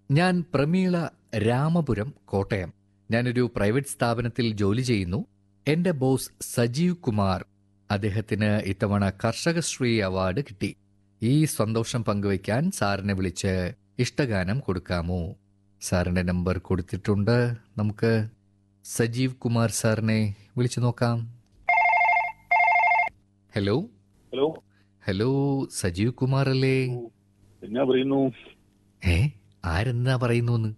ഞാൻ പ്രമീള രാമപുരം കോട്ടയം ഞാനൊരു പ്രൈവറ്റ് സ്ഥാപനത്തിൽ ജോലി ചെയ്യുന്നു എന്റെ ബോസ് സജീവ് കുമാർ അദ്ദേഹത്തിന് ഇത്തവണ കർഷകശ്രീ അവാർഡ് കിട്ടി ഈ സന്തോഷം പങ്കുവയ്ക്കാൻ സാറിനെ വിളിച്ച് ഇഷ്ടഗാനം കൊടുക്കാമോ സാറിന്റെ നമ്പർ കൊടുത്തിട്ടുണ്ട് നമുക്ക് സജീവ് കുമാർ സാറിനെ വിളിച്ചു നോക്കാം hello hello hello Sajeev Kumar അല്ലേ എന്നാ പറയുന്നു ഏ ആരെന്താ പറയുന്നു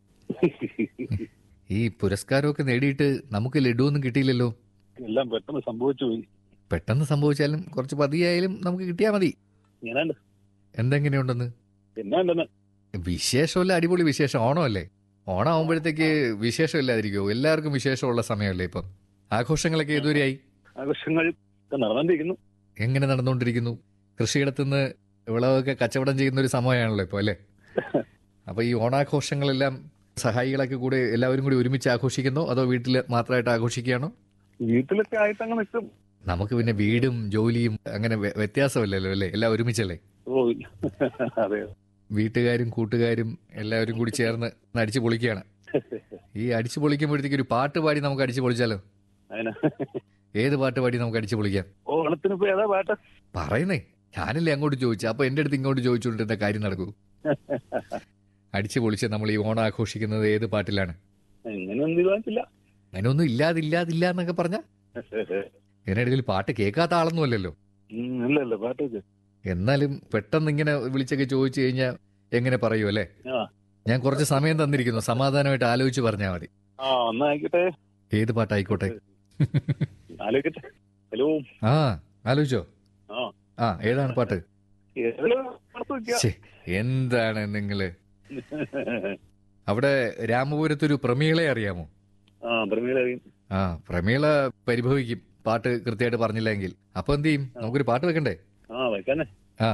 ഈ പുരസ്കാരമൊക്കെ നേടിയിട്ട് നമുക്ക് ലഡുവൊന്നും കിട്ടിയില്ലല്ലോ എല്ലാം പെട്ടെന്ന് സംഭവിച്ചു പോയി പെട്ടെന്ന് സംഭവിച്ചാലും കുറച്ച് പതിയായാലും നമുക്ക് കിട്ടിയാൽ മതി ഞാനുണ്ട് എന്തെങ്ങനെയുണ്ടെന്ന് എന്നാ ഉണ്ടെന്ന് വിശേഷമല്ല അടിപൊളി വിശേഷം ഓണമല്ലേ ഓണം ആവുമ്പോഴത്തേക്ക് വിശേഷം ഇല്ലാതിരിക്കുമോ എല്ലാവർക്കും വിശേഷമുള്ള സമയമല്ലേ ഇപ്പം ആഘോഷങ്ങളൊക്കെ ഇതുവരെയായി ആഘോഷങ്ങൾ ഒക്കെ നടന്നുകൊണ്ടിരിക്കുന്നു എങ്ങനെ നടന്നുകൊണ്ടിരിക്കുന്നു കൃഷിയിടത്തുനിന്ന് വിളവൊക്കെ കച്ചവടം ചെയ്യുന്ന ഒരു സമയമാണല്ലോ ഇപ്പോൾ അല്ലേ അപ്പൊ ഈ ഓണാഘോഷങ്ങളെല്ലാം സഹായികളൊക്കെ കൂടെ എല്ലാവരും കൂടി ഒരുമിച്ച് ആഘോഷിക്കുന്നോ അതോ വീട്ടിൽ മാത്രമായിട്ട് ആഘോഷിക്കുകയാണോ വീട്ടിലൊക്കെ ആയിട്ട് അങ്ങനെ നിൽക്കും നമുക്ക് പിന്നെ വീടും ജോലിയും അങ്ങനെ വ്യ- വ്യത്യാസമില്ലല്ലോ അല്ലേ എല്ലാം ഒരുമിച്ചല്ലേ ഓ അതെ വീട്ടുകാരും കൂട്ടുകാരും എല്ലാവരും കൂടി ചേർന്ന് ഒന്ന് അടിച്ചു പൊളിക്കുകയാണ് ഈ അടിച്ചു പൊളിക്കുമ്പോഴത്തേക്ക് ഒരു പാട്ട് പാടി നമുക്ക് അടിച്ചു പൊളിച്ചാലോ അങ്ങനെ ഏത് പാട്ട് പാടി നമുക്ക് അടിച്ചു പൊളിക്കാം ഓണത്തിന് ഇപ്പൊ ഏതാ പാട്ട് പറയുന്നേ ഞാനല്ലേ അങ്ങോട്ട് ചോദിച്ചു അപ്പൊ എന്റെ അടുത്ത് ഇങ്ങോട്ട് ചോദിച്ചുകൊണ്ടിരുന്ന കാര്യം നടക്കൂ അടിച്ചു പൊളിച്ച് നമ്മൾ ഈ ഓണം ആഘോഷിക്കുന്നത് ഏത് പാട്ടിലാണ് എങ്ങനെ ഒന്നും തീരുമാനിച്ചില്ല അങ്ങനെ ഒന്നും ഇല്ലാതില്ലാതില്ല എന്നൊക്കെ പറഞ്ഞ ഇതിനിടയിൽ പാട്ട് കേൾക്കാത്ത ആളൊന്നും അല്ലല്ലോ ഉം, ഇല്ല ഇല്ല പാട്ട് വെച്ച്. എന്നാലും പെട്ടെന്ന് ഇങ്ങനെ വിളിച്ചൊക്കെ ചോദിച്ചു കഴിഞ്ഞാൽ എങ്ങനെ പറയൂ അല്ലേ ആ ഞാൻ കുറച്ച് സമയം തന്നിരിക്കുന്നു സമാധാനമായിട്ട് ആലോചിച്ച് പറഞ്ഞാൽ മതി ആ എന്നാ ആയിക്കോട്ടെ ഏത് പാട്ടായിക്കോട്ടെ ആലോചിക്കട്ടെ ഹലോ ആ ആലോചിച്ചോ ആ ആ ഏതാണ് പാട്ട് ഏതെങ്കിലും പാട്ട് വെക്കാം. ശ്ശേ, എന്താണ് നിങ്ങള് അവിടെ രാമപുരത്തൊരു പ്രമീളെ അറിയാമോ ആ പ്രമീള അറിയും. ആ പ്രമീള പരിഭവിക്കും പാട്ട് കൃത്യമായിട്ട് പറഞ്ഞില്ലെങ്കിൽ അപ്പൊ എന്ത് ചെയ്യും നമുക്കൊരു പാട്ട് വെക്കണ്ടേ ആ വെക്കാനെ ആ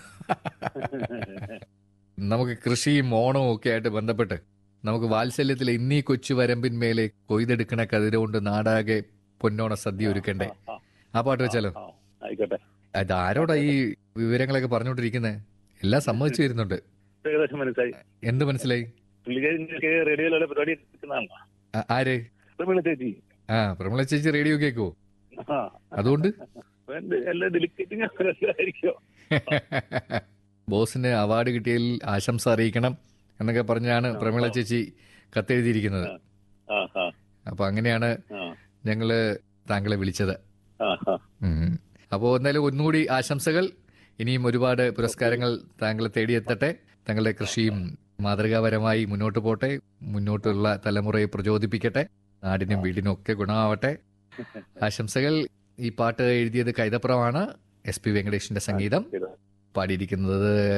നമുക്ക് കൃഷിയും ഓണവും ഒക്കെ ആയിട്ട് ബന്ധപ്പെട്ട് നമുക്ക് വാത്സല്യത്തിലെ ഇന്നീ കൊച്ചു വരമ്പിന്മേലെ കൊയ്തെടുക്കണ കതിരുകൊണ്ട് നാടാകെ പൊന്നോണ സദ്യ ഒരുക്കണ്ടേ ആ, ആ പാട്ട് വെച്ചാലോ ആ, ആയിക്കോട്ടെ അത് ആരോടാ ഈ വിവരങ്ങളൊക്കെ പറഞ്ഞുകൊണ്ടിരിക്കുന്നത് എല്ലാം സമ്മതിച്ചു വരുന്നുണ്ട് ഏകദേശം മനസ്സിലായി എന്ത് മനസ്സിലായി പുള്ളിക്കാരി റേഡിയോയിലുള്ള പരിപാടി എടുക്കുന്നതാണോ ആ- ആര് പ്രമീള ചേച്ചി ആ പ്രമള ചേച്ചി റേഡിയോ കേക്കോ ആ അതുകൊണ്ട് വേണ്ട എല്ലാ ഡെലിക്കേറ്റിംഗ് ആയിരിക്കും ബോസിന് അവാർഡ് കിട്ടിയതിൽ ആശംസ അറിയിക്കണം എന്നൊക്കെ പറഞ്ഞാണ് പ്രമീള ചേച്ചി കത്തെഴുതിയിരിക്കുന്നത് ആ ആ അപ്പൊ അങ്ങനെയാണ് ആ ഞങ്ങള് താങ്കളെ വിളിച്ചത് ആ ആ ഉം. അപ്പോ എന്തായാലും ഒന്നുകൂടി ആശംസകൾ ഇനിയും ഒരുപാട് പുരസ്കാരങ്ങൾ താങ്കളെ തേടിയെത്തട്ടെ താങ്കളുടെ കൃഷിയും മാതൃകാപരമായി മുന്നോട്ട് പോട്ടെ മുന്നോട്ടുള്ള തലമുറയെ പ്രചോദിപ്പിക്കട്ടെ നാടിനും വീടിനും ഒക്കെ ഗുണമാവട്ടെ ആശംസകൾ ഈ പാട്ട് എഴുതിയത് കൈതപ്രമാണ് എസ് പി വെങ്കടേഷിന്റെ സംഗീതം ശരി. പാടിയിരിക്കുന്നത്